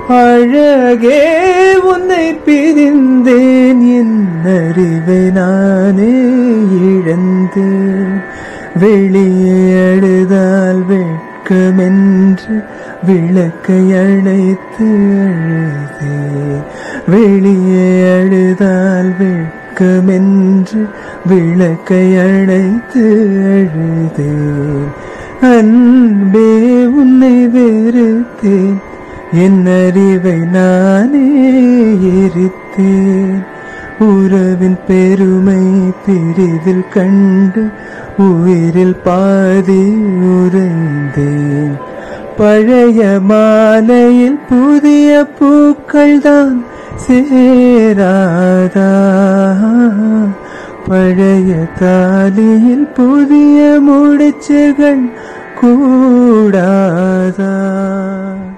அழகே உன்னை பிரிந்தேன் என் அறிவை நானே இழந்தேன் வெளியே அழுதால் வெட்கமென்று விளக்கை அழைத்து அழுதேன் வெளியே அழுதால் வெட்கமென்று விளக்கை அழைத்து அழுதேன் அன்பே உன்னை வெறுத்தேன் என் அறிவை நானே எரித்தேன் உறவின் பெருமை பிரிவில் கண்டு உயிரில் பாதி உறைந்தேன் பழைய மாலையில் புதிய பூக்கள் தான் சேராதா பழைய தாலியில் புதிய முடிச்சுகள் கூடாதா